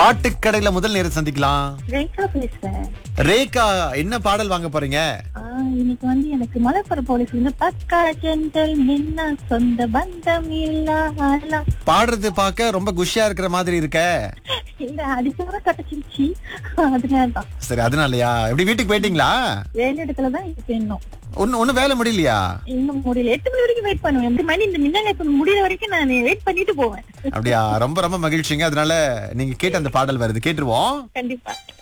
பாட்டுக்கடையில முதல் நேரம் சந்திக்கலாம் ரேகா பேசுறேன் ரேகா என்ன பாடல் வாங்க போறீங்க ஆ, இன்னைக்கு வந்து எனக்கு மலைப்புற போலீஸ் வந்து பக்கா ஜென்டல் நின்னா சொந்த பந்தம் இல்ல பாடுறது பார்க்க ரொம்ப குஷியா இருக்கிற மாதிரி இருக்க இல்ல அடிச்சவரை கட்டச்சிருச்சு அதனாலதான் சரி அதனாலயா எப்படி வீட்டுக்கு போயிட்டீங்களா வேலை இடத்துல தான் இப்ப இன்னும் ஒன்னு ஒண்ணு வேலை முடியலையா இன்னும் முடியல எட்டு மணி வரைக்கும் வெயிட் பண்ணுவேன் எட்டு மணி இந்த மின்னல் முடியற வரைக்கும் நான் வெயிட் பண்ணிட்டு போவேன் அப்படியா ரொம்ப ரொம்ப மகிழ்ச்சிங்க அதனால நீங்க கேட்ட அந்த பாடல் வருது கேட்டுருவோம் கண்டிப்பா